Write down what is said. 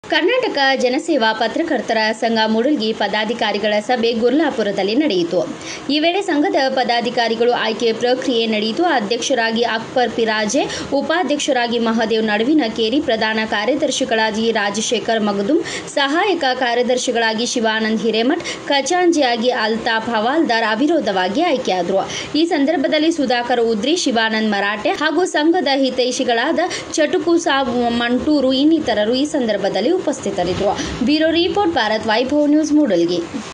ಕರ್ನಾಟಕ ಜನಸೇವಾ ಪತ್ರಕರ್ತರ ಸಂಘ ಮೂಡಲ್ಗಿ ಪದಾಧಿಕಾರಿಗಳ ಸಭೆ ಗುರ್ಲಾಪುರದಲ್ಲಿ ನಡೆಯಿತು ಈ ವೇಳೆ ಸಂಘದ ಪದಾಧಿಕಾರಿಗಳು ಆಯ್ಕೆ ಪ್ರಕ್ರಿಯೆ ನಡೆಯಿತು ಅಧ್ಯಕ್ಷರಾಗಿ ಅಕ್ಬರ್ ಪಿರಾಜೆ ಉಪಾಧ್ಯಕ್ಷರಾಗಿ ಮಹದೇವ್ ನಡುವಿನ ಕೇರಿ ಪ್ರಧಾನ ಕಾರ್ಯದರ್ಶಿಗಳಾಗಿ ರಾಜಶೇಖರ್ ಮಗದುಂ ಸಹಾಯಕ ಕಾರ್ಯದರ್ಶಿಗಳಾಗಿ ಶಿವಾನಂದ್ ಹಿರೇಮಠ್ ಖಜಾಂಜಿಯಾಗಿ ಅಲ್ತಾಫ್ ಹವಾಲ್ದಾರ್ ಅವಿರೋಧವಾಗಿ ಆಯ್ಕೆಯಾದರು ಈ ಸಂದರ್ಭದಲ್ಲಿ ಸುಧಾಕರ್ ಉದ್ರಿ ಶಿವಾನಂದ್ ಮರಾಠೆ ಹಾಗೂ ಸಂಘದ ಹಿತೈಷಿಗಳಾದ ಚಟುಕು ಸಾಬ್ ಮಂಟೂರು ಇನ್ನಿತರರು ಈ ಸಂದರ್ಭದಲ್ಲಿ ಉಪಸ್ಥಿತರಿದ್ದರು bureau report Bharat Vaibhav news ಮೂಡಲ್ಗಿ